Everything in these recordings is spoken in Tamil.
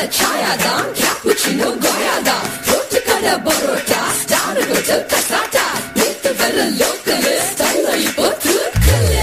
சாயா தான் கேப்புச்சினோ கோயா தான் ரோட்டு கடை பரோட்டா ஸ்டார் ஹோட்டல் கசாட்டா நேத்து வர லோக்கல் ஸ்டைல் இப்போ தூக்கல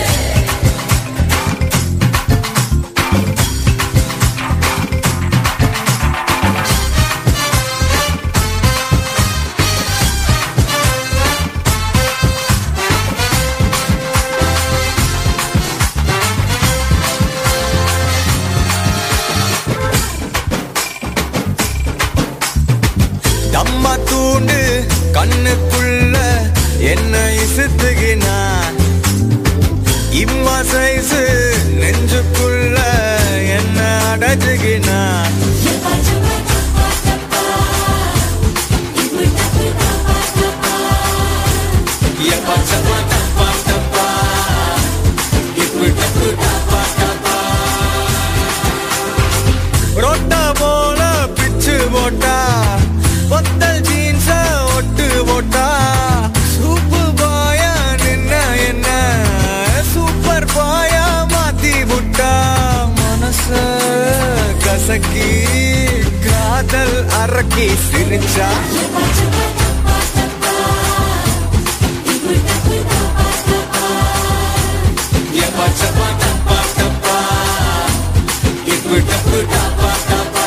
தம்மா தூண்டு கண்ணுக்குள்ள என்ன இசுத்துகினான் இம்மா சைஸு நெஞ்சுக்குள்ள என்ன அடைச்சுகினான் எப்பா சப்பா டப்பா டப்பா இப்பு டப்பு டப்பா டப்பா ரொட்டா போல பிச்சு போட்டா பொத்தல் ஜீன்ஸ ஒட்டு போட்டா சூப்பு பாயா நின்ன என்ன சூப்பர் பாயா மாத்தி புட்டா மனச கசக்கி காதல் அரக்கி சிரிச்சா எப்பா சப்பா டப்பா டப்பா இப்பு டப்பு டப்பா டப்பா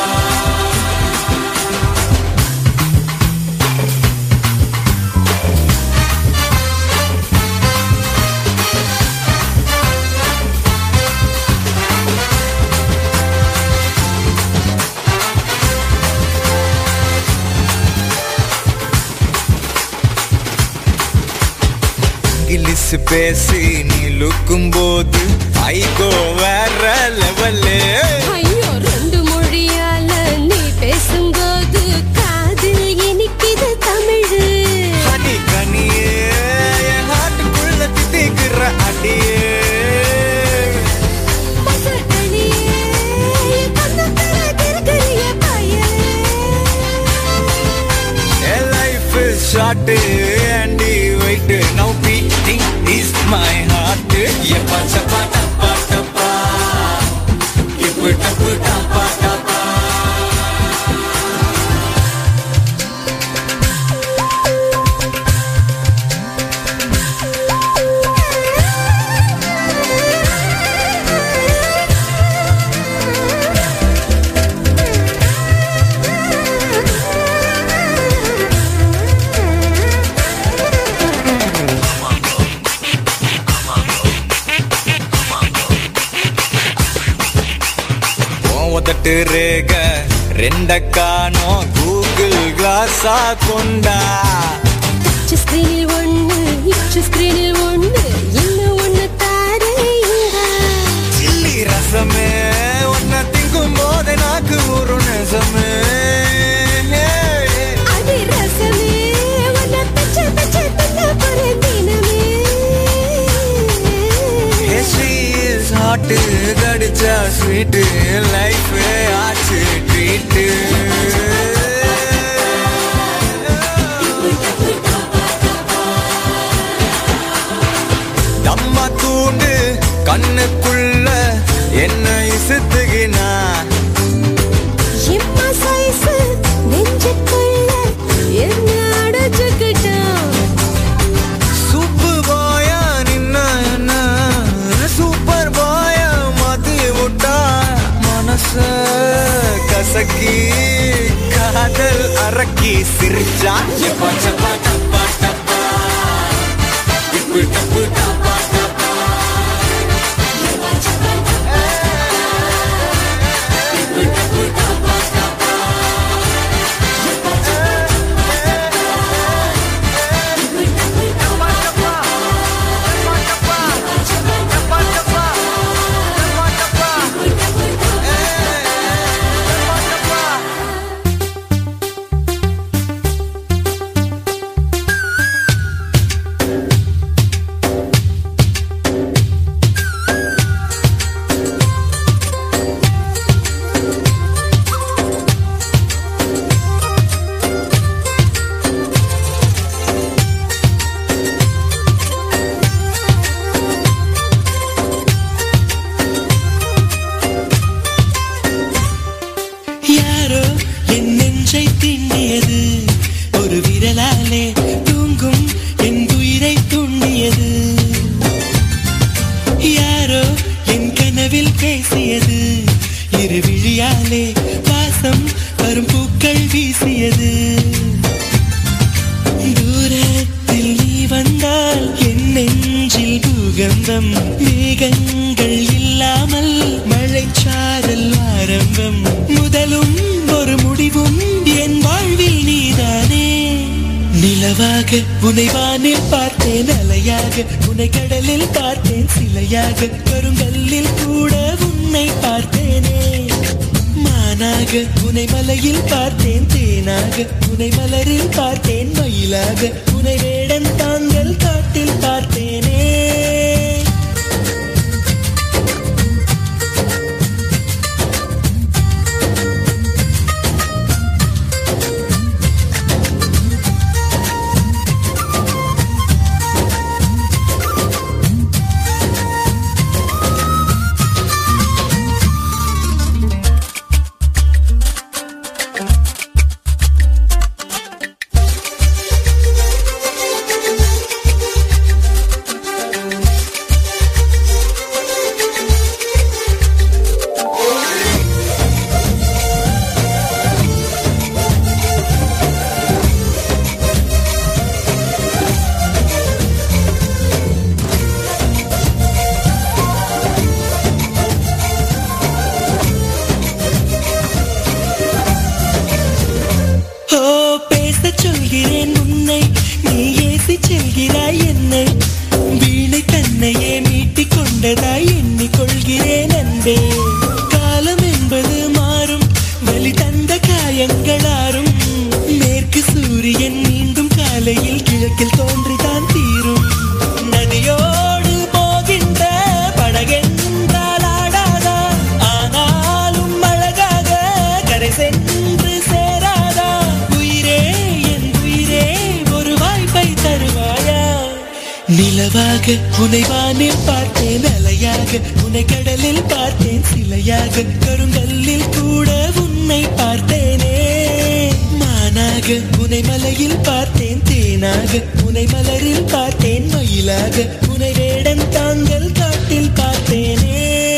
இங்கிலீஷ் பேசி நீ லுக்கும் போது ஐகோ வேற லெவலு ஐயோ ரெண்டு மொழியால நீ பேசும்போது காதில் இனிக்குது தமிழ் ஹனி கனியே என் ஹார்ட்டுக்குள்ள தித்திக்கிற அடியே என் life is short and wait now beating is my heart எப்பா சப்பா டப்பா டப்பா இப்பு டப்பு டப்பா டப்பா உதட்டு ரேக ரெண்ட காணோம் கூகுள் கிளாஸா கொண்டா ஸ்கிரீனில் ஒண்ணு இச்சு ஸ்கிரீனில் ஒண்ணு இன்னும் ஒண்ணு தாரேங்க சில்லி ரசமே உன்னை திங்கும் போது நாக்கு ஒரு நெசமே அடி ரசமே உன்னை பச்சை பச்சை தின்ன போறேன் தினமே ஹாட்டு கடிச்சா ஸ்வீட்டு லைஃப் ஆச்சு ட்ரீட்டு நம்ம தூண்டு கண்ணுக்குள்ள என்ன இசுத்துகினா எம்மா சைஸ் நெஞ்சுக்குள்ள என்ன அடைச்சுக்கிட்டான் சூப்பு பாயா நின்ன என்ன சூப்பர் பாயா மாத்தி விட்டா மனச கசக்கி காதல் அரக்கி சிரிச்சா எப்பா சப்பா டப்பா டப்பா இப்பு டப்பு டப்பா டப்பா இப்பு டப்பு டப்பா டப்பா விழியாலே தூங்கும் என் உயிரை தூண்டியது யாரோ என் கனவில் பேசியது இரு விழியாலே வாசம் வரும் பூக்கள் வீசியது தூரத்தில் நீ வந்தால் என் நெஞ்சில் பூகம்பம் மேகங்கள் இல்லாமல் மழைச்சாரல் ஆரம்பம் முதலும் ஒரு முடிவும் என் வாழ்வில் நீதானே நிலவாக உனை வானில் பார்த்தேன் அலையாக உனை கடலில் பார்த்தேன் சிலையாக கருங்கல்லில் கூட உன்னை பார்த்தேனே மானாக உனை மலையில் பார்த்தேன் தேனாக உனை மலரில் பார்த்தேன் மயிலாக உனை வேடன் தாங்கள் காட்டில் பார்த்தேனே ஓ பேசச் சொல்கிறேன் உன்னை நீ ஏசி செல்கிறாய் என்னை வீணை தன்னையே மீட்டிக் கொண்டதாய் எண்ணிக் கொள்கிறேன் அன்பே காலம் என்பது மாறும் வலி தந்த காயங்களாரும் மேற்கு சூரியன் மீண்டும் காலையில் கிழக்கில் தோன்றிதான் தீரும் நதியோடு போகின்ற படகென்றால் ஆடாதா ஆனாலும் அழகாக கரை சென்று சேராதா உயிரே என் உயிரே ஒரு வாய்ப்பை தருவாயா நிலவாக உனை வானில் பார்த்தேன் அலையாக உனை கடலில் பார்த்தேன் சிலையாக கருங்கல்லில் கூட உன்னை பார்த்தேனே மானாக உனை மலையில் பார்த்தேன் தேனாக உனை மலரில் பார்த்தேன் மயிலாக உனை வேடன் தாங்கள் காட்டில் பார்த்தேனே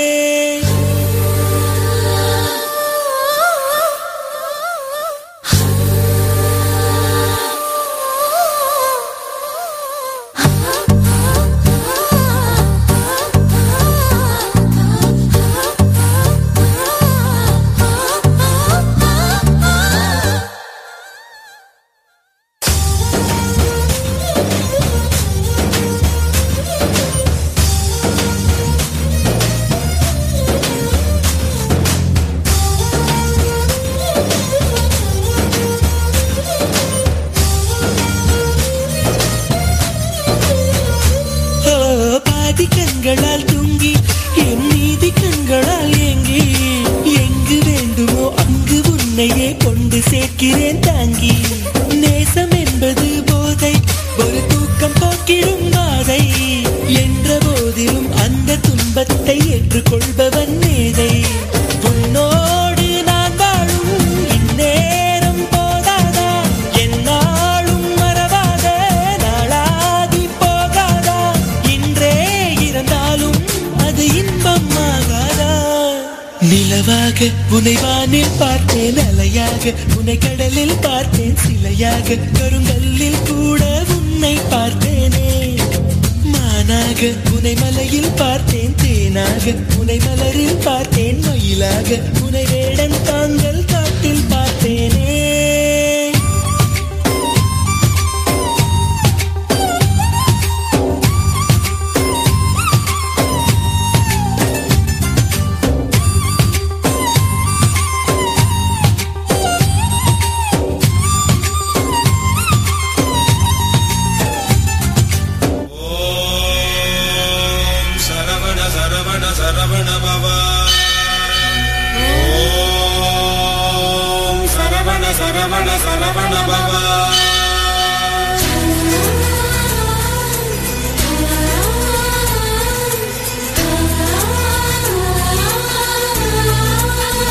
ஓ, பாதி கண்களால் தூங்கி என் நீதி கண்களால் ஏங்கி எங்கு வேண்டுமோ அங்கு உன்னையே கொண்டு சேர்க்கிறேன் தாங்கி நேசம் என்பது போதை ஒரு தூக்கம் போக்கிடும் பாதை என்ற போதிலும் அந்த துன்பத்தை ஏற்றுக்கொள்பவன் மேதை உன்னோடு நான் வாழும் இந்நேரம் போதாதா என்னாலும் மறவாத நாளாகி போகாதா இன்றே இருந்தாலும் அது இன்பம் ஆகாதா நிலவாக உனை வானில் பார்த்தேன் அலையாக உனை கடலில் பார்த்தேன் சிலையாக கருங்கல்லில் கூட உன்னை பார்த்தேனே மானாக உனை மலையில் பார்த்தேன் தேனாக உனை மலரில் பார்த்தேன் மயிலாக உனை வேடன் தாங்கள் காட்டில் பார்த்தேனே சரவண சரவண சரவண பவா ஓம் சரவண சரவண சரவண பவா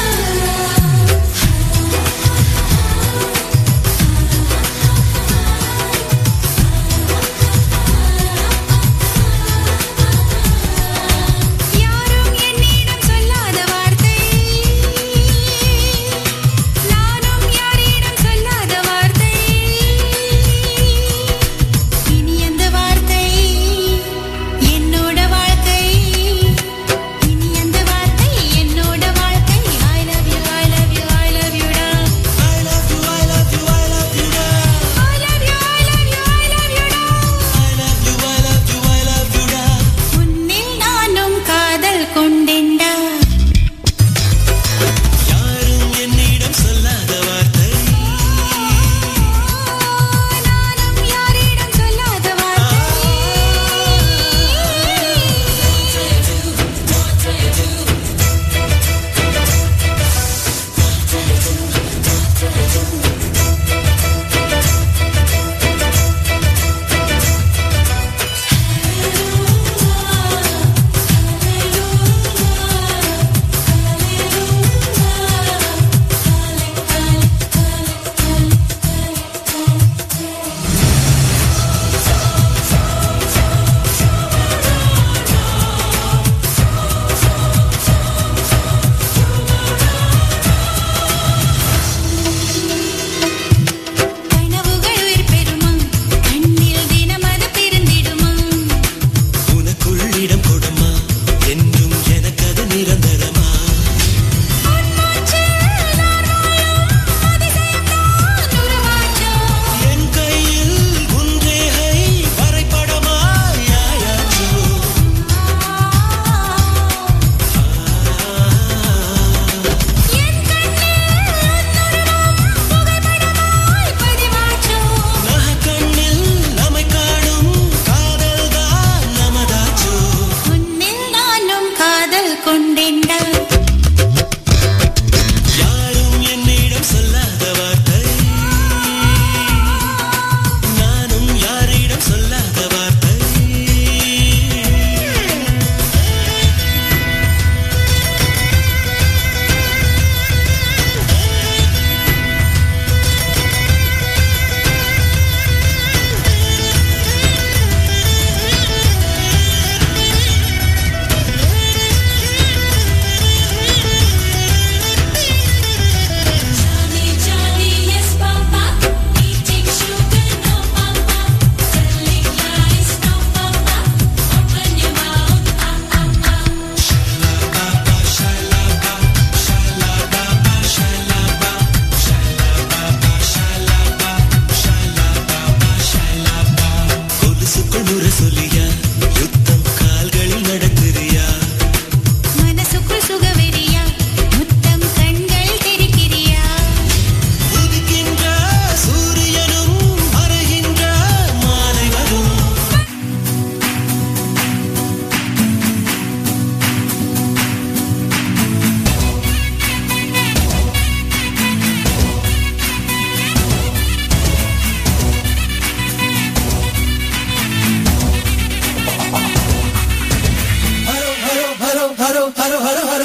ஆ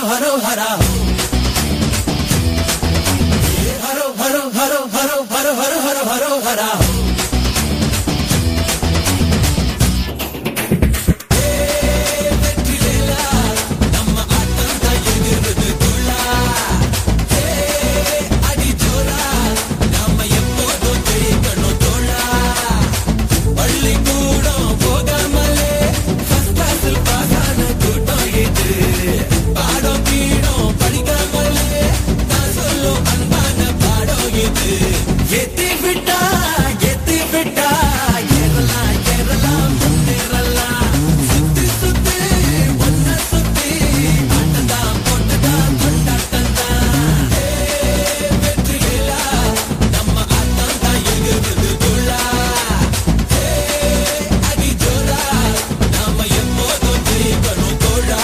ஹரோ ஹரா ஹரோ ஹரோ ஹரோ ஹரோ ஹரோ ஹரோ ஹரோ ஹரோ ஹரா எத்தி விட்டா எத்தி விட்டா ஏறலாம் ஏறலாம் முன்னேறலாம் சுத்தி சுத்தி ஒன்ன சுத்தி ஆட்டந்தான் போட்டதான் கொண்டாட்டந்தான் வெற்றிகளா நம்ம ஆட்டம் தான் எகிறது துள்ளா அடி ஜோரா நாம எப்போதும் ஜெயிக்கணும் தோழா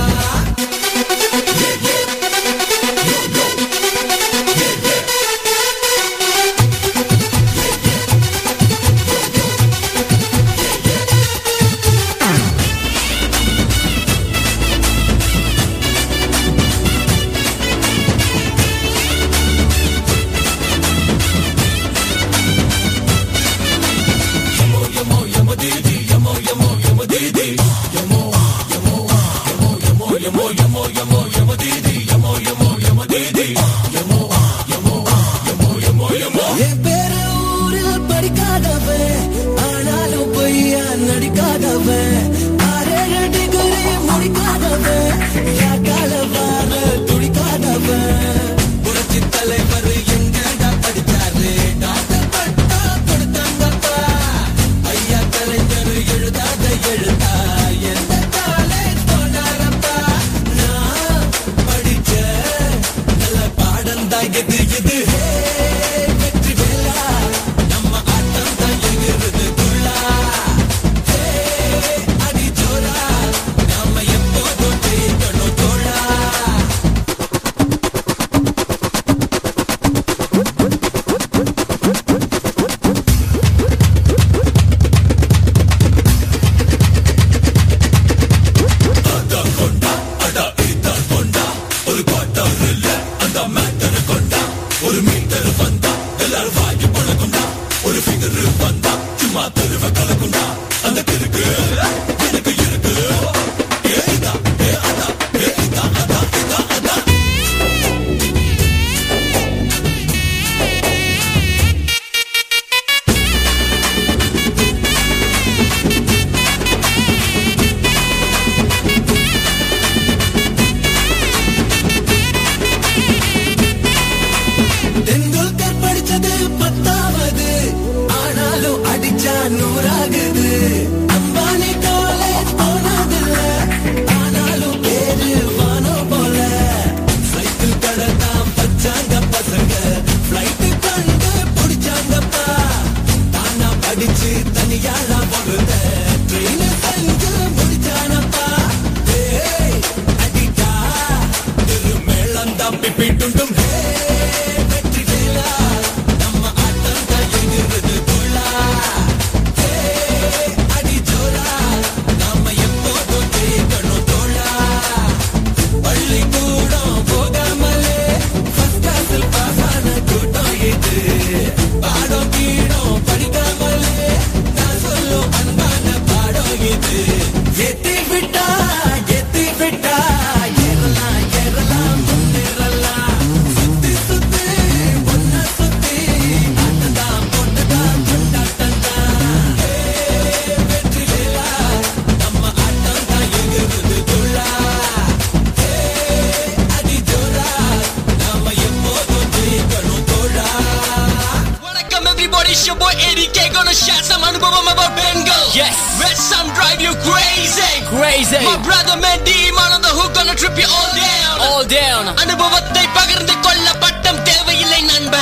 என் பேர ஊரில் படிக்காதவன் ஆனாலும் பொய்யா நடிக்காதவன் ஆறேழு டிகிரி முடிக்காதவன் யாக்கால வார துடிக்காதவன் புரட்சி தலைவர் எங்கடா படிச்சாரு டாக்டர் பட்டா கொடுத்தாங்கப்பா ஐயா கலைஞர் எழுதாத எழுதா எந்த காலேஜ் போனாரப்பா நான் படிச்ச நல்ல பாடம் தான் எது எது வெற்றி வேலா நம்ம ஆட்டம் தான் எகிறது துள்ளா அடி ஜோரா நாம எப்போதும் ஜெயிக்கணும் தோழா தெண்டுல்கர் படிச்சது பத்தாவது ஆனாலும் அடிச்சா நூறாகுது அம்பானி காலேஜ் போனதில்ல ஆனாலும் பேரு வானம் போல சைக்கிள் கடை தான் பச்சாங்க பசங்க பிளைட் கண்டு பிடிச்சாங்கப்பா தானா படிச்சு தனியாளா பொருந்த ட்ரெயின் செஞ்சு முடிச்சானப்பா ஏய், அடிடா திருமேளம் தான் பிப்பிட்டுண்டும் வெற்றி வேலா நம்ம ஆட்டம் தான் எங்கிறது துள்ளா அடி ஜோரா நாம எப்போதும் ஜெயிக்கணும் தோழா பள்ளிக்கூடம் போகாமலே ஃபர்ஸ்ட் கிளாஸில் பாஸ் ஆன கூட்டம் இது பாடம் கீடம் படிக்காமலே நான் சொல்லும் அன்பான பாடம் இது எத்தி விட்டா எத்தி விட்டா ஏறலாம் ஏறலாம் முன்னேறலாம் சுத்தி சுத்தி ஒன்ன சுத்தி ஆட்டந்தான் போட்டதான் கொண்டாட்டந்தான் வெற்றி வேலா நம்ம ஆட்டம் தான் எகிறது துள்ளா அடி ஜோரா நாம எப்போதும் ஜெயிக்கணும் தோழா Welcome everybody, it's your boy Eddie K. Gonna share some anubhavam about Bengal. Yes. Let some drive you crazy. Crazy. My brother Mandy, man on the hook, gonna trip you all down. All down. அனுபவத்தை பகிர்ந்து கொள்ள பட்டம் தேவையில்லை நண்பா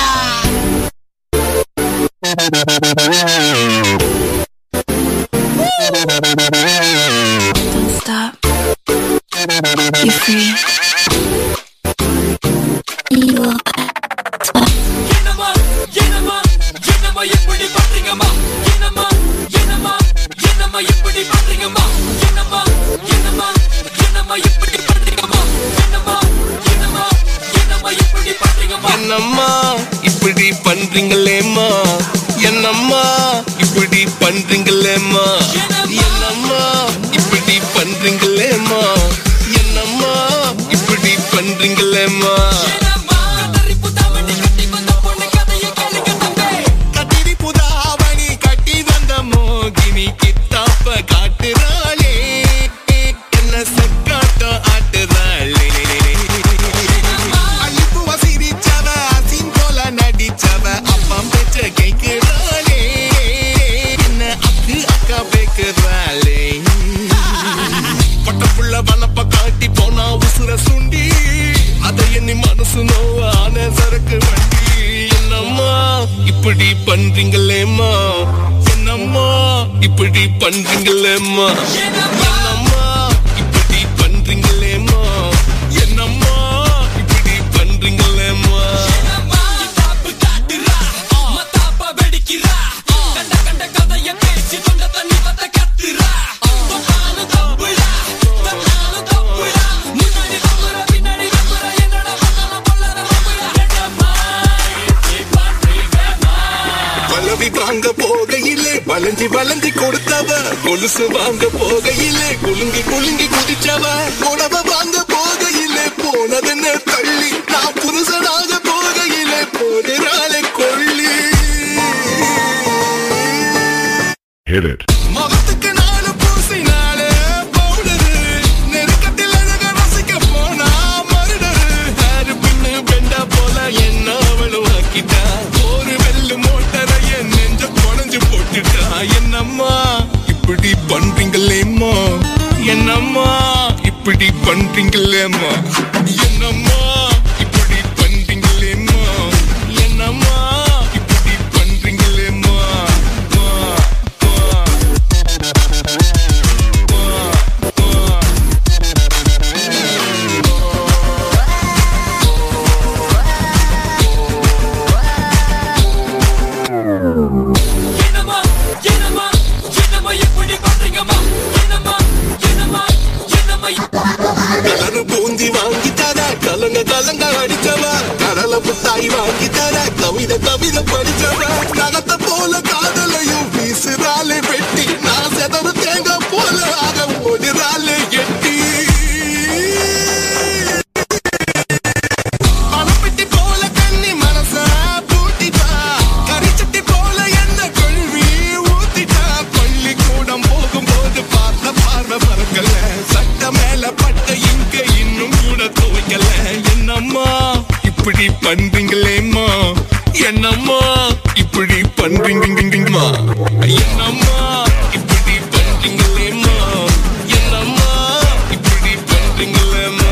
Don't stop. You're free. You are என்னம்மா என்னம்மா என்னம்மா இப்படி பண்றீங்கம்மா என்னம்மா என்னம்மா என்னம்மா இப்படி பண்றீங்கம்மா என்னம்மா என்னம்மா என்னம்மா இப்படி பண்றீங்கம்மா என்னம்மா பண்றீங்களேம்மா என்னம்மா இப்படி பண்றீங்களேம்மா என்னம்மா இப்படி பண்றீங்களேம்மா என்னம்மா இப்படி பண்றீங்களேம்மா கத்திரி புதாவணி கட்டி வந்த மோகினி கித்தாப்ப காட்டுறாளே என்ன செக்காட்டம் ஆட்டுறாளே அழிப்பு வசிரிச்சவ அசின் போல நடிச்சவ அப்பம் பெற்ற கேட்கிறாளே என்ன அக்கு அக்கா பேக்குறாளே பட்டப்புள்ள வனப்ப காட்டி போனா உசுர சுண்டி அதை எண்ணி மனசு நோவான சரக்கு வண்டி என்னம்மா இப்படி பண்றீங்களேம்மா என்னம்மா இப்படி பண்றீங்களேம்மா என்னம்மா இப்படி பண்றீங்களேம்மா என்னம்மா இப்படி பண்றீங்களேம்மா பலவி வாங்க போகையிலே வளைஞ்சி வளைஞ்சி கொடுத்தவ கொலுசு வாங்க போகையிலே குலுங்கி குலுங்கி குதிச்சவ புடவ வாங்க போகையிலே போனதென்ன தள்ளி நான் புருஷனாக போகையிலே போகிறாளே கொள்ளி Hit it. முகத்துக்கு நாலு பூசினாலே பவுடரு நெருக்கத்தில் அழக ரசிக்க போனா மருடரு ஹேரு பின்னு பெண்டா போல என்ன அவளும் ஆக்கிட்டா ஒரு வெள்ளு மோட்டரை என் நெஞ்ச குறைஞ்சு போட்டுட்டா என்னம்மா இப்படி பண்றீங்களேம்மா என்னம்மா இப்படி பண்றீங்களேம்மா என்னம்மா இப்படி பண்றீங்களேம்மா என்னம்மா இப்படி பண்றீங்களேம்மா மா, மா. கலரு பூந்தி வாங்கி தர கலங்க கலங்க அடிச்சவ கடல புத்தாய் வாங்கி தர கவிதை கவிதை படிச்சவ நகத்த போல காதலையும் வீசுறாலே வெட்டி நான் செதறு தேங்காய் போல ஆக ஓடுறாலே எட்டி பணப்பெட்டி போல கண்ணி மனச பூட்டிட்டா கரிச்சட்டி போல என்ன கொள்வி ஊத்திட்டா பள்ளிக்கூடம் போகும்போது பார்த்த பார்வை பறக்கல சட்ட மேல பட்ட இங்க இன்னும் கூட துவைக்கல என்னம்மா இப்படி பண்றீங்களேம்மா என்னம்மா இப்படி பண்றீங்கம்மா என்னம்மா இப்படி பண்றீங்களேம்மா என்னம்மா இப்படி பண்றீங்களேம்மா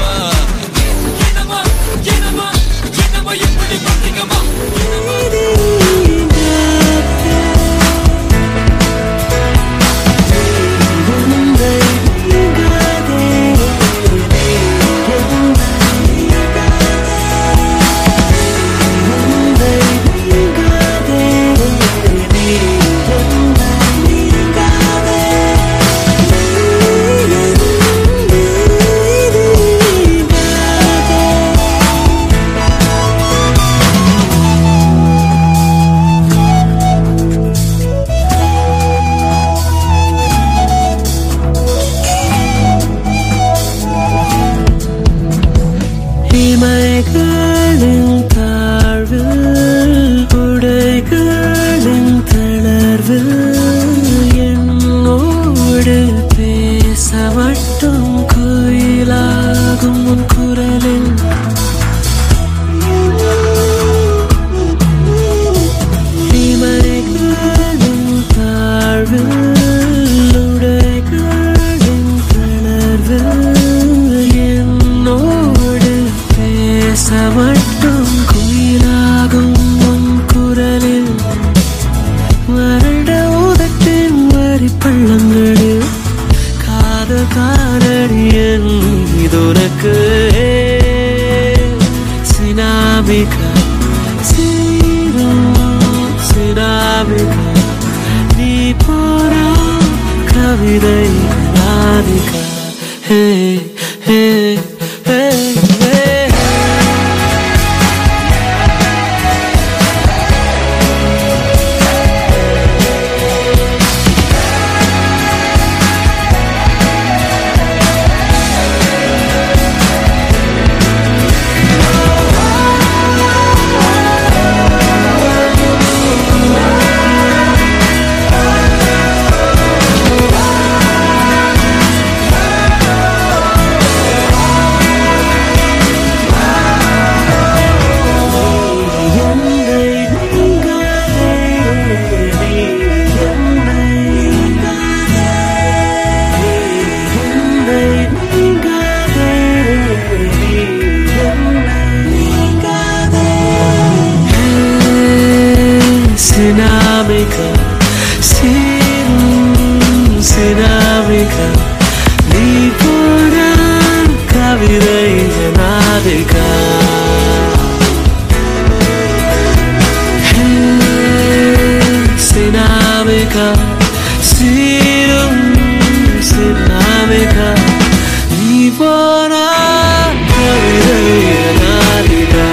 இமைகளின் தாழ்வில் உடைகளின் தளர்வில் என்னோடு பேச மட்டும் குயிலாகும் உன் குரலில் இமைகளின் தாழ்வில் உடைகளின் தளர்வில் என்னோடு பேச மட்டும் குயிலாகும் உன் குரலில் வருட உதட்டின் வரி பள்ளங்களில் காதல் காலடியன் இதுனக்கு சினாபிகா சீரும் சினாபிகா நீ போரா கவிதை ராதிகா ஹே ஹே ஹே ஹே ராதிகா நீ போனா கவிதை ராதிகா சினாமிகா சீரும் சினாமிகா நீ போனா கவிதை ராதிகா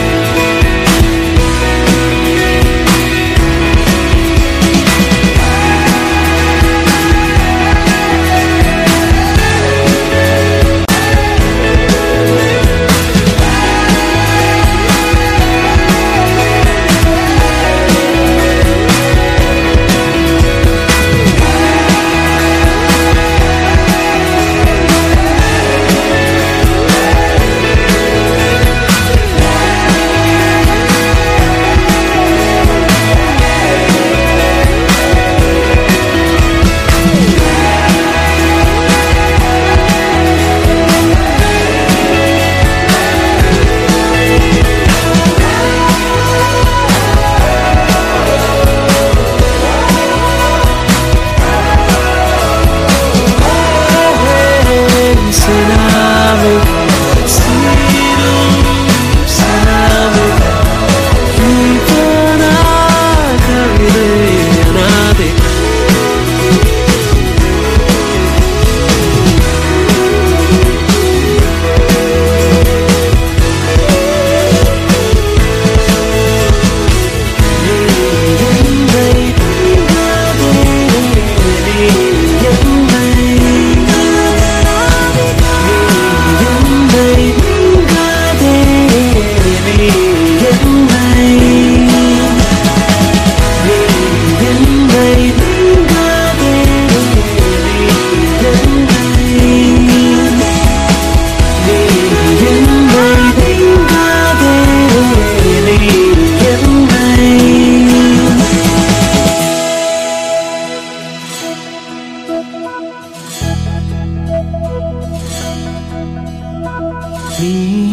நீ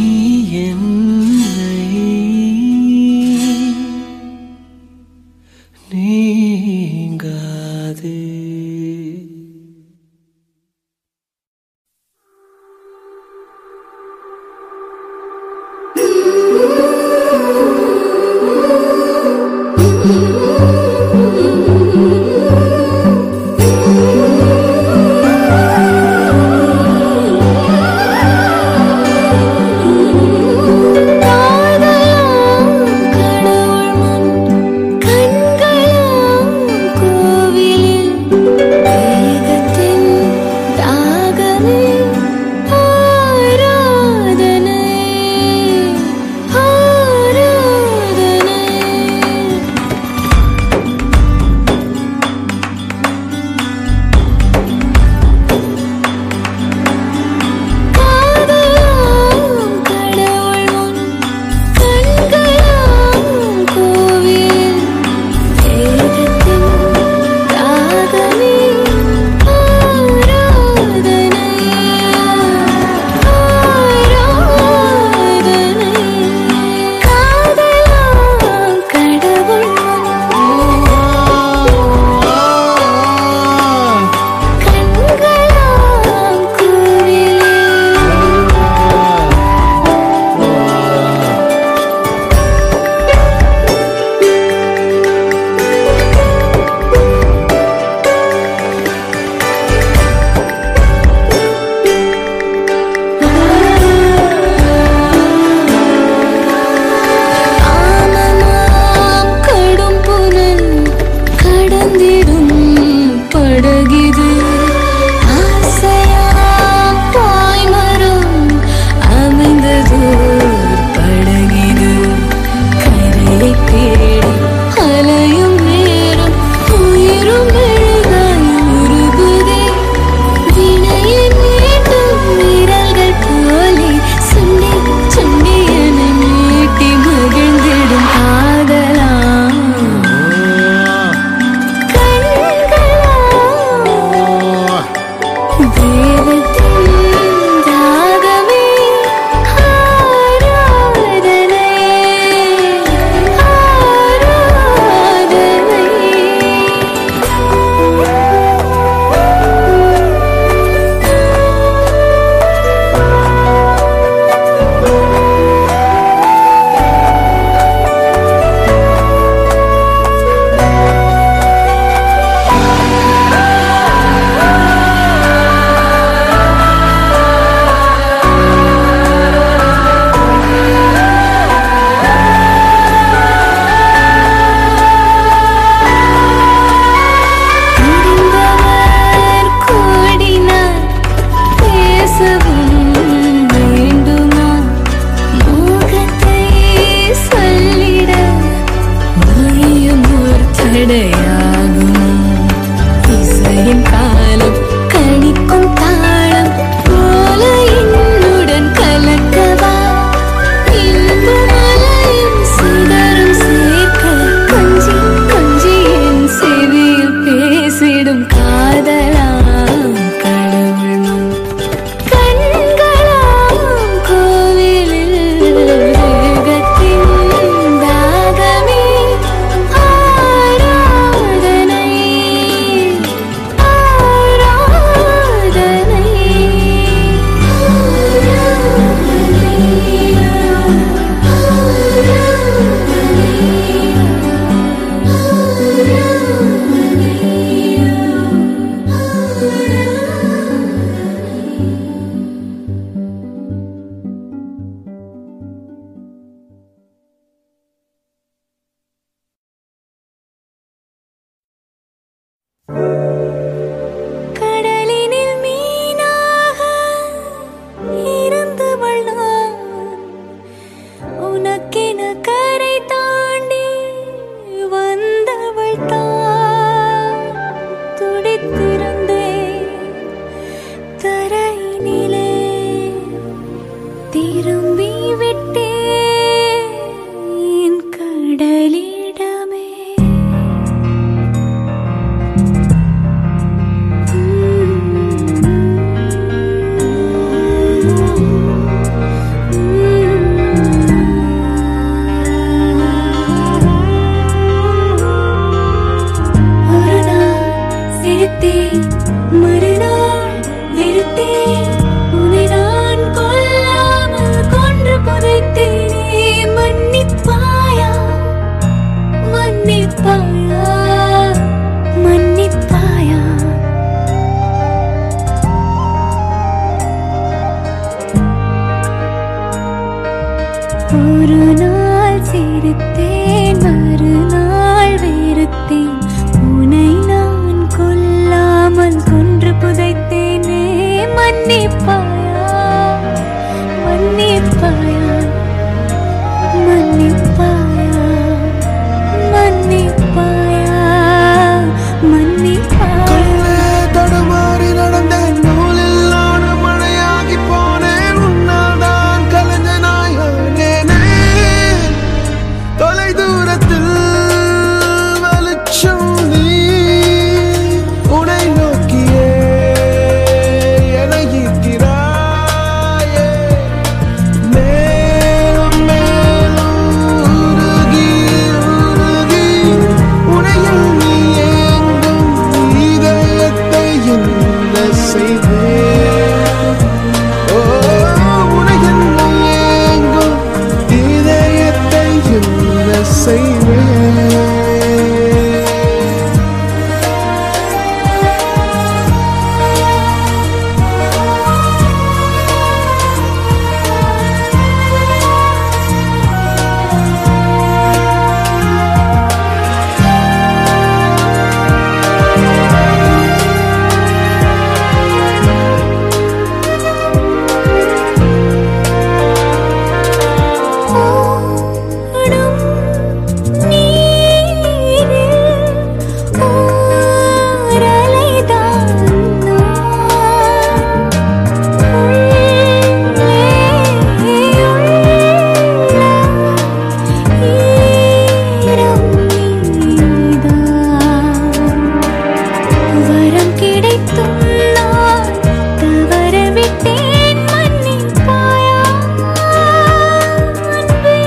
என்னை நீங்காதே ஆ விழித்திருந்தேன் தரையினிலே திரும்பி விட்டேன் கடலிடமே ஒரு நாள் சிரித்தேன் மறுநாள் வெறுத்தேன் உன்னை நான் கொல்லாமல் கொன்று புதைத்தேனே மன்னிப்பாயா மன்னிப்பாயா மன்னிப்பாயா ஒரு நாள் சிரித்தேன் மறுநாள் வெறுத்தேன் உன்னை நான் கொல்லாமல் கொன்று புதைத்தேனே மன்னிப்பாயா மன்னிப்பாயா மன்னிப்பாயா மன்னிப்பாயா மன்னிப்பாயா தடுமாறி நடந்தேன் நூலில் நானும் மழையாகி போனேன் உன்னால் தான் கலைஞனாயானேனே தொலை தூரத்தில் வெளிச்சம் நீ உனை நோக்கியே என ஈர்க்கிறாயே மேலும் மேலும் உருகி உருகி உனையில் நீ ஏங்கும் இதயத்தை என்ன செய்தேன் ஓ உனையில் நீ ஏங்கும் இதயத்தை என்ன செய்வேன் ஓடும் நீரில் ஓரலைதான் நான் உள்ளே உள்ள ஈரம் நீதான் வரம் கிடைத்தும் நான் தவறவிட்டேன் மன்னிப்பாயா அன்பே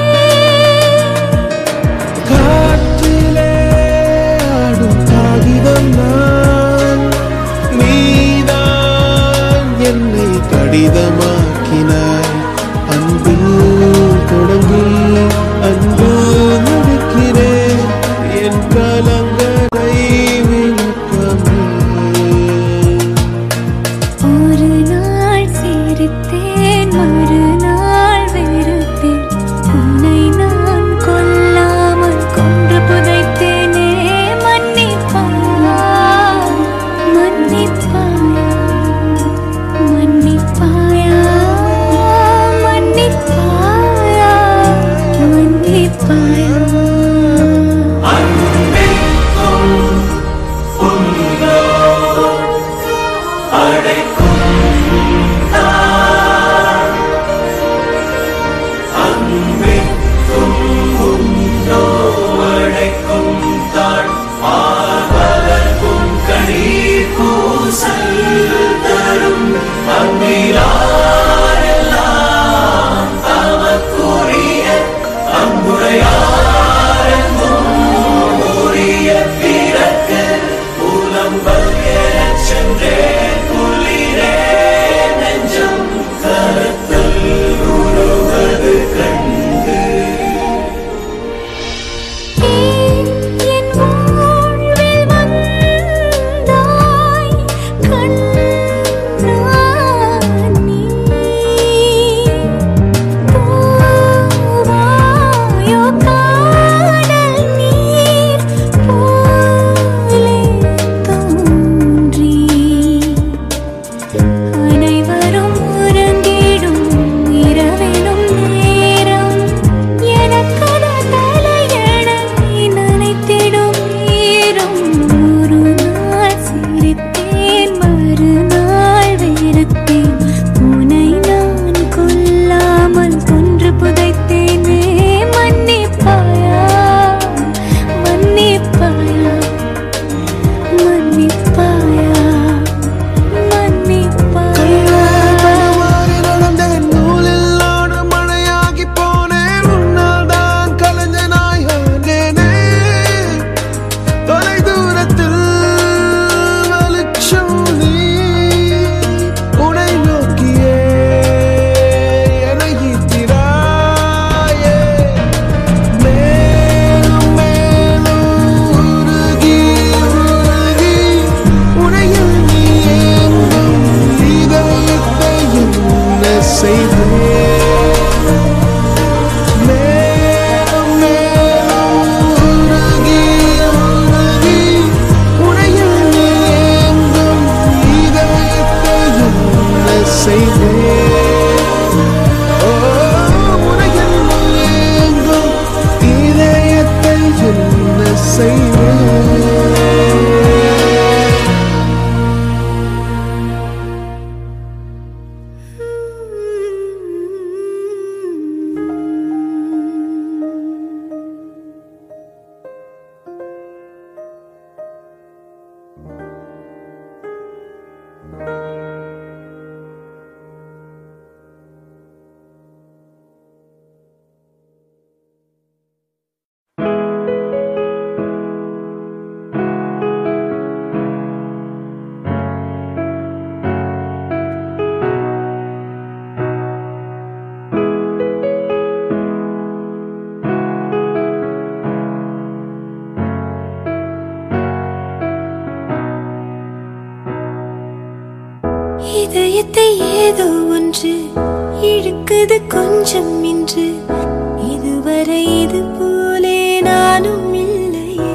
காற்றிலே ஆடும் காகிதம் நான் நீதான் என்னை கடிதமாக்கினாய் அன்பில் தொடங்கி அன்பு முடிக்கிறேன் என் கலங்கரை விளக்கமே ஒரு நாள் சிரித்தேன் மறுநாள் வெறுத்தேன் உன்னை நான் கொல்லாமல் கொன்று புதைத்தேனே மன்னிப்பாயா மன்னிப்பாயா மன்னிப்பாயா மன்னிப்பாயா மன்னிப்பாயா என் வாழ்வில் வந்தாய் கண்ணா நீ போவாயோ கா இதயத்தை ஏதோ ஒன்று இழுக்குது கொஞ்சம் இன்று இதுவரை இது போலே நானும் இல்லையே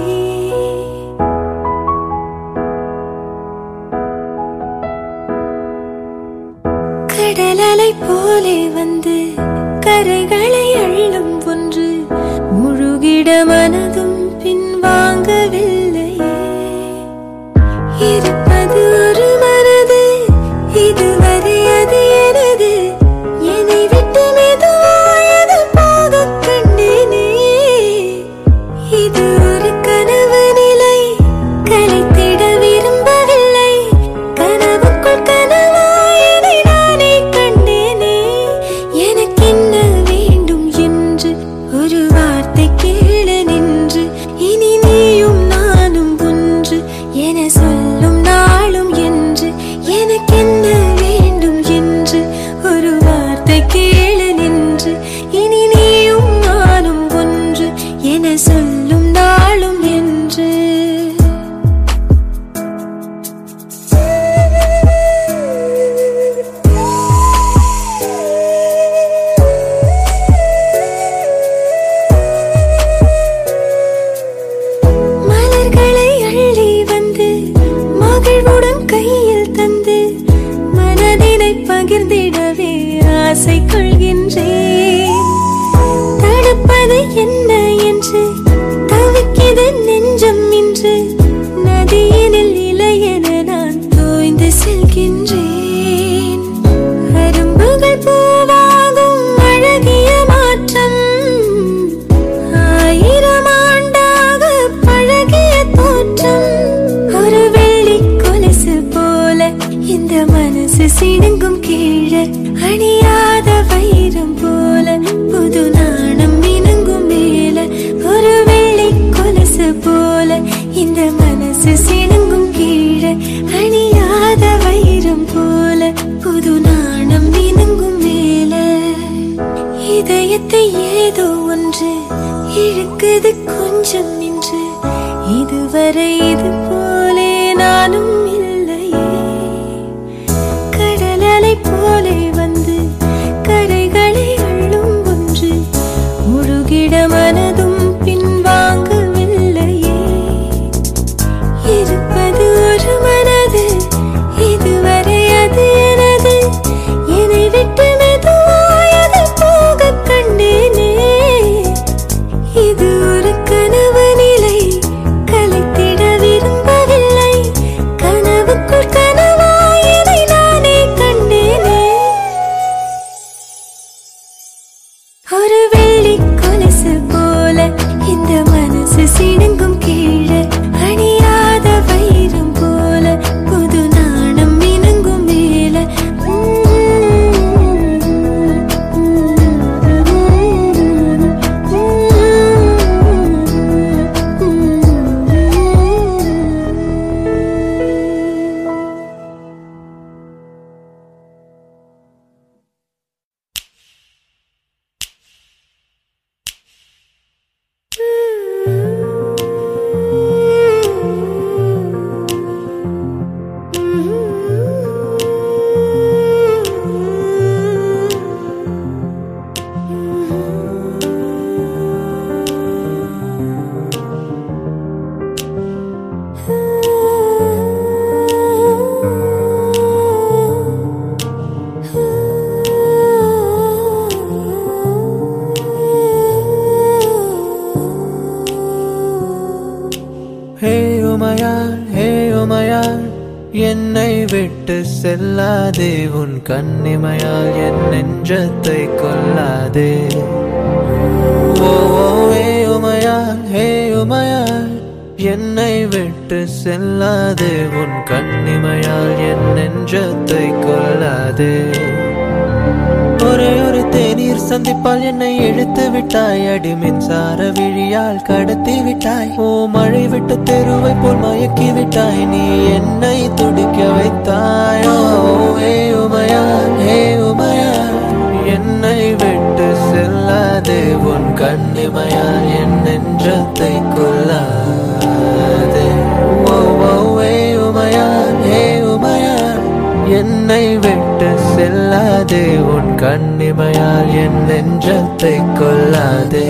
கடலலை போலே வந்து கரைகளை அள்ளும் ஒன்று முழுகிட மனதும் பின்வாங்கவில்லையே இருப்பது ஒரு மனது இதுவரை அது எனது என்னை விட்டு மெதுவாயது போகக் கண்டேனே இது ஒரு கனவு நிலை கலைத்திட விரும்பவில்லை கனவுக்குள் கனவாயதை நானே கண்டேனே எனக்கு என்ன வேண்டும் என்று ஒரு வார்த்தை கேளு நின்று இனி நீயும் நானும் ஒன்று என சொல்லும் நாளும் என்று எனக்கு என்ன வேண்டும் என்று ஒரு வார்த்தை கேளு நின்று இனி நீயும் நானும் ஒன்று என சொல்லும் நாளும் என்று மலர்களை அள்ளி வந்து மகிழ்வுடன் கையில் தந்து மனதினை பகிர்ந்திடவே ஆசை கொள்கின்றேன் தடுப்பது என்ன என்று தவிக்கிது நெஞ்சம் இன்று நதியினில் இலையென நான் தோய்ந்து செல்கின்றேன் அரும்புகள் பூவாகும் அழகிய மாற்றம் ஆயிரம் ஆண்டாக பழகிய தோற்றம் ஒரு வெள்ளி கொலுசு போல இந்த மனசு சிடுங்கும் கீழே அணியாத வைரம் போல புது நாணம் இணங்கும் மேல ஒரு வெள்ளி கொலுசு போல இந்த மனசு சிடுங்கும் கீழே அணியாத வைரம் போல புது நாணம் இணங்கும் மேல இதயத்தை ஏதோ ஒன்று இழுக்குது கொஞ்சம் இன்று இதுவரை இது போலே நானும் இல்லையே கடலலை போலே வந்து கரைகளை அள்ளும் ஒன்று முழுகிட மனதும் பின்வாங்கவில்லையே இருப்பது ஒரு மனது இதுவரை அது எனது என்னை விட்டு மெதுவாயது போகக் கண்டேனே இது ஒரு கனவு நிலை கலைத்திட விரும்பவில்லை கனவுக்குள் கனவாயதை நானே கண்டேனே ஒரு வெள்ளி கொலுசு போல இந்த மனசு சிடுங்கும் கீழே அணியாத வைரம் போல புது நாணம் இணங்கும் மேல ஹே உமையாள் ஹே உமையாள் என்னை விட்டு செல்லாதே உன் கண்ணிமையால் என் நெஞ்சத்தை கொல்லாதே ஓ ஓ, ஹே உமையாள் ஹே உமையாள் என்னை விட்டு செல்லாதே உன் கண்ணிமையால் என் நெஞ்சத்தை கொல்லாதே ஒரே ஒரு தேநீர் சந்திப்பால் என்னை இழுத்து விட்டாய் அடி மின்சார விழியால் கடத்தி விட்டாய் ஓ மழை விட்டு தெருவை போல் மயக்கி விட்டாய் நீ என்னை துடிக்க வைத்தாயோ ஹே உமையால் ஹே உமையால் என்னை விட்டு செல்லாதே உன் கண்ணிமையால் என் நெஞ்சத்தை கொல்லாதே ஓ ஓ ஹே உமையால் ஹே உமையால் என்னை விட்டு செல்லாதே உன் கண்ணிமையால் என் நெஞ்சத்தை கொல்லாதே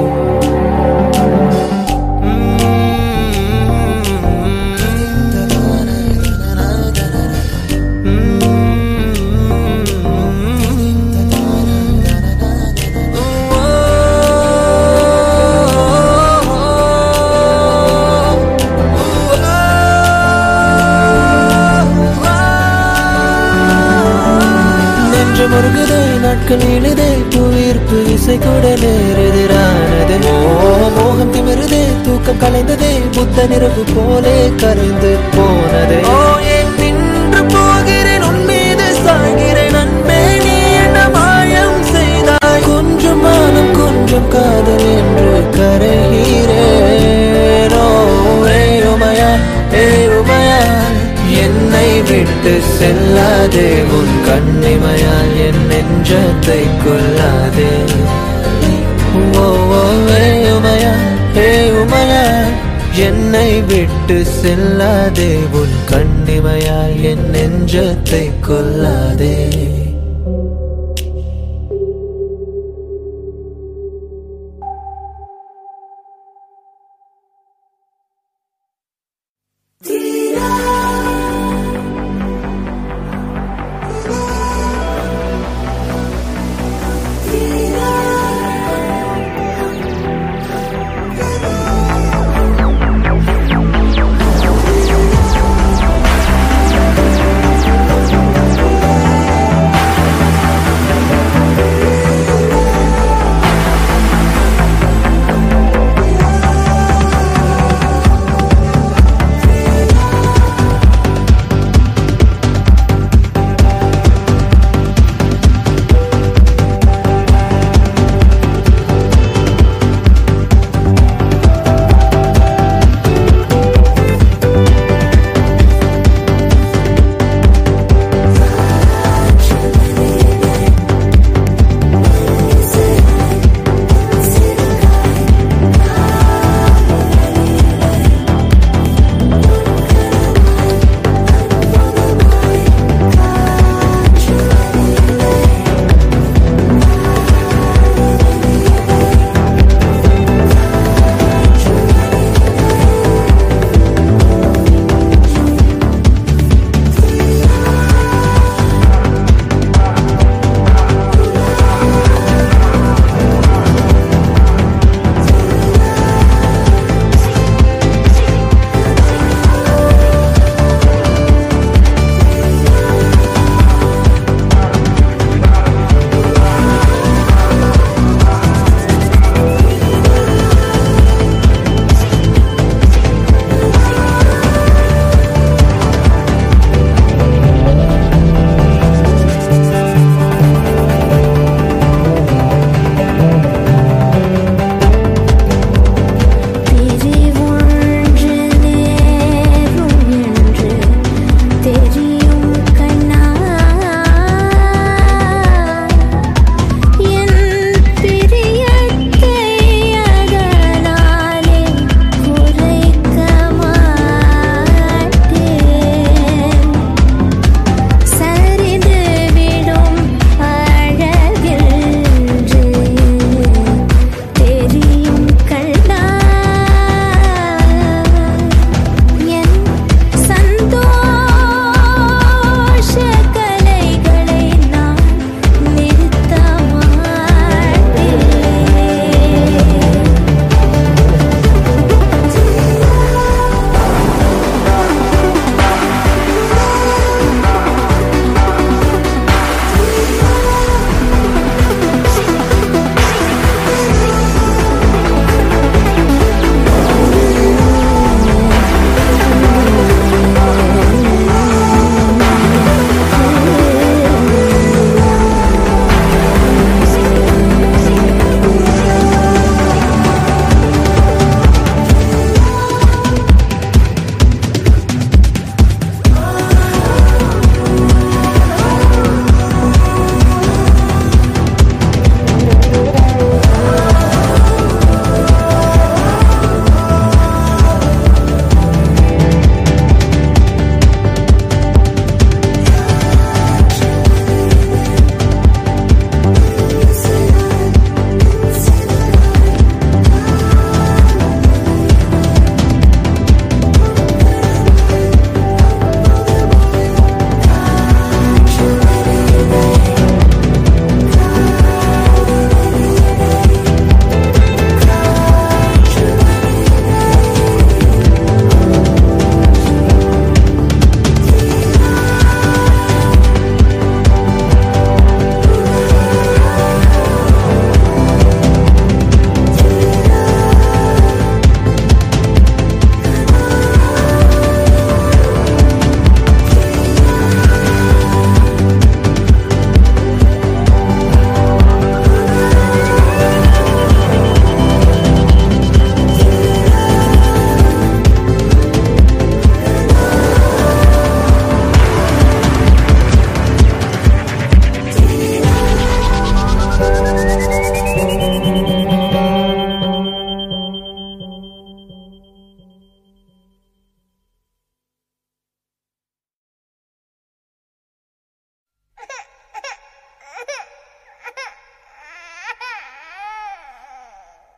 நெஞ்சு முருகுதே நாட்கள் இழுதே புவிர்ப்பு இசை கூட நேரெதிரானது ஓ மோகம் திமிருதே தூக்கம் கலைந்ததே புத்த நிறவு போலே கரைந்து போனதே ஓ ஏன் நின்று போகிறேன் உன் மீது சாய்கிறேன் அன்பே நீ என்ன மாயம் செய்தாய் கொஞ்சம் மானம் கொஞ்சம் காதல் என்று கரைகிறேன் ஓ ஏ உமையா ஏ உமையா என்னை விட்டு செல்லாதே உன் கண்ணிமையால் என் நெஞ்சத்தை கொல்லாதே ஓ ஓ ஏ உமையா ஏ உமையா என்னை விட்டு செல்லாதே உன் கண்ணிமையால் என் நெஞ்சத்தை கொல்லாதே ஆ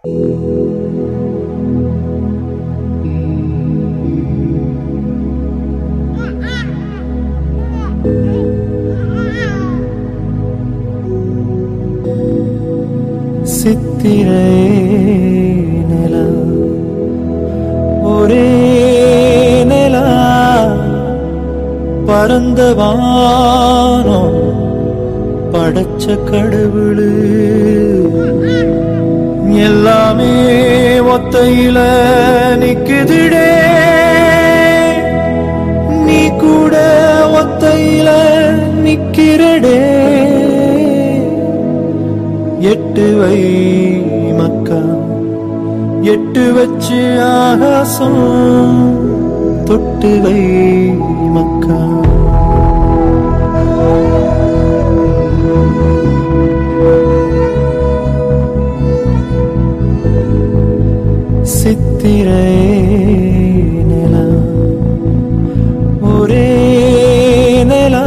சித்திரை நிலா ஒரே நிலா பரந்த வானம் படைச்ச கடவுளு எல்லாமே ஒத்தையில நிக்குதுடே நீ கூட ஒத்தையில நிக்கிறடே எட்டு வை மக்கா எட்டு வச்சு ஆகாசம் தொட்டு வை மக்கா சித்திரை நிலா ஒரே நிலா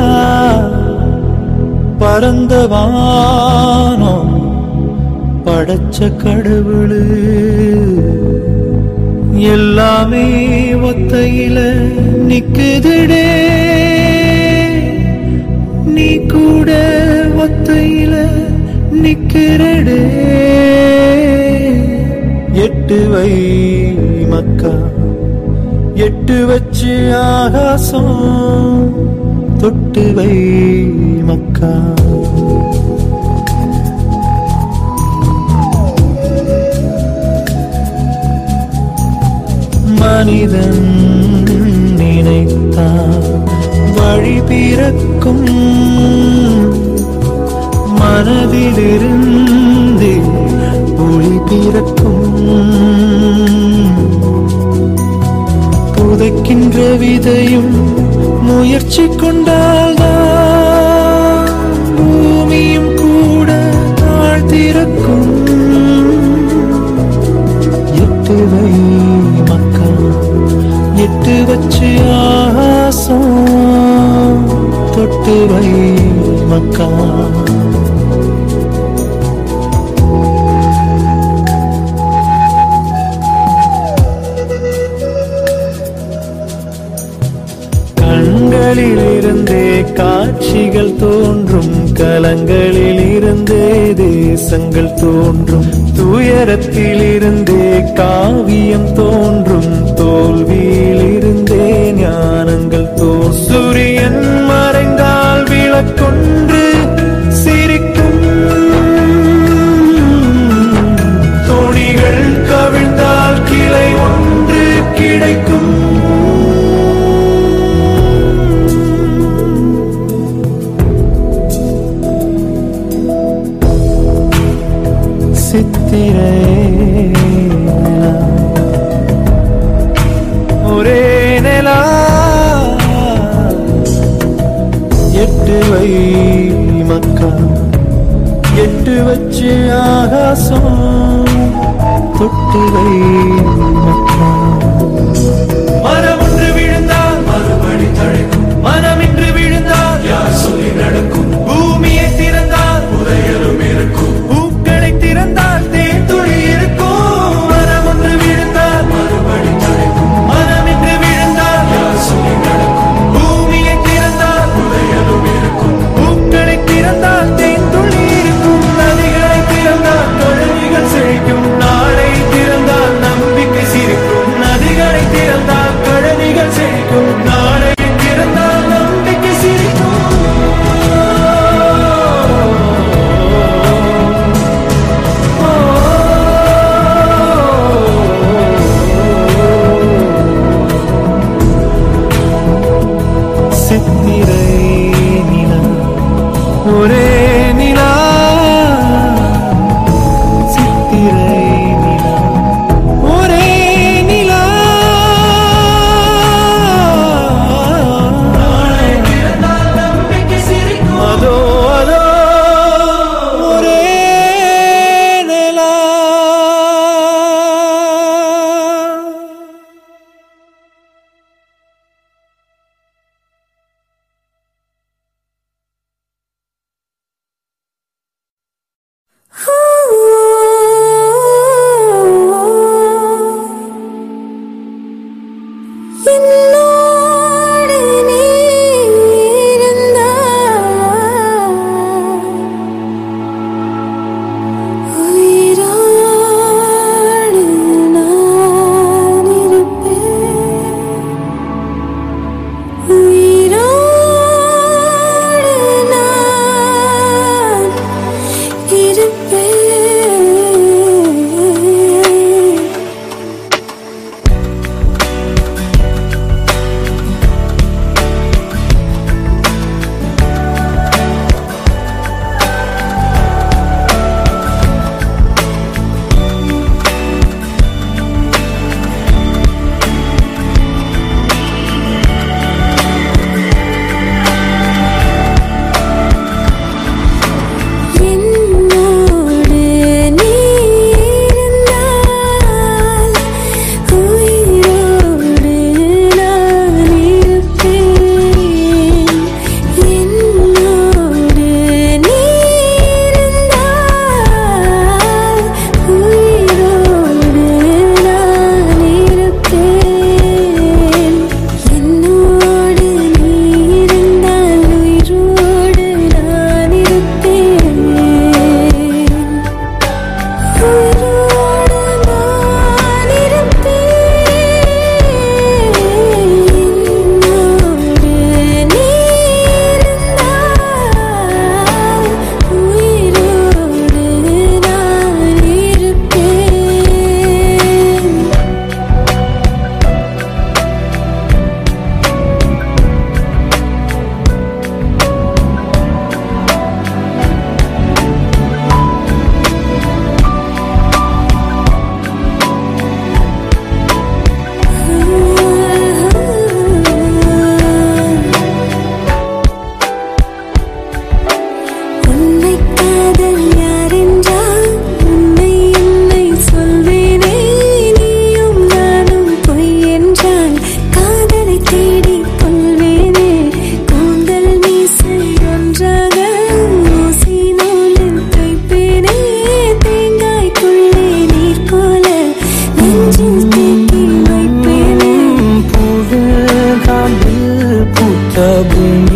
பரந்த வானம் படைச்ச கடவுளு எல்லாமே ஒத்தையில நிக்குதுடே நீ கூட ஒத்தையில நிக்கிறடே எட்டு வை மக்கா எட்டு வச்சு ஆகாசம் தொட்டு வை மக்கா மனிதன் நினைத்தான் வழி பிறக்கும் மனதிலிருந்து ஒளி பிறக்கும் புதைக்கின்ற விதையும் முயற்சி கொண்டால்தான் பூமியும் கூட தாழ்த்திறக்கும் எட்டு வை மக்கா எட்டு வச்சு ஆசம் தொட்டு வை மக்கா கண்களில் இருந்தே காட்சிகள் தோன்றும் கலங்களில் இருந்தே தேசங்கள் தோன்றும் துயரத்தில் இருந்தே காவியம் தோன்றும் தோல்வியில் இருந்தே ஞானங்கள் தோன்றும் சூரியன் மறைந்தால் விளக்கொன்று சிரிக்கும் தோணிகள் கவிழ்ந்தால் கிளை ஒன்று கிடைக்கும் சித்திரை நிலா. ஒரே நிலா எட்டு வை மக்கா எட்டு வச்சு ஆகாசம் தொட்டு வை மக்கா மரம் ஒன்று விழுந்தால் மறுபடி தழைக்கும் மனம் இன்று விழுந்தால் யார் சொல்லி நடக்கும் பூமியை திறந்தால் புதையலும் இருக்கும் பூக்களை திறந்தால் தேன்துளி இருக்கும் மரம் ஒன்று விழுந்தால் மறுபடி தழைக்கும் மனம் இன்று விழுந்தால் யார் சொல்லி நடக்கும் பூமியை திறந்தால் புதையலும் இருக்கும் பூக்களை திறந்தால் தேன்துளி இருக்கும் நதிகளை திறந்தால் கழனிகள் செழிக்கும் நாளை திறந்தால் நம்பிக்கை சிரிக்கும் நதிகளை திறந்தால் கழனிகள் செழிக்கும் நாளை திறந்தால் நம்பிக்கை சிரிக்கும் சித்திரை நிலா ஒரே நிலா சித்திரை நிலா ஒரே நிலா அதோ அதோ ஒரே நிலா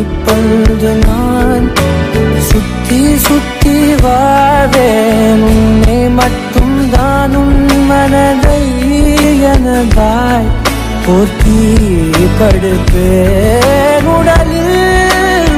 இப்பொழுது நான் சுத்தி சுத்தி வாழ்வேன் உன்னை மட்டும் தான் உன் மனதை எனதாய் போத்தி படுப்பேன் உடலில்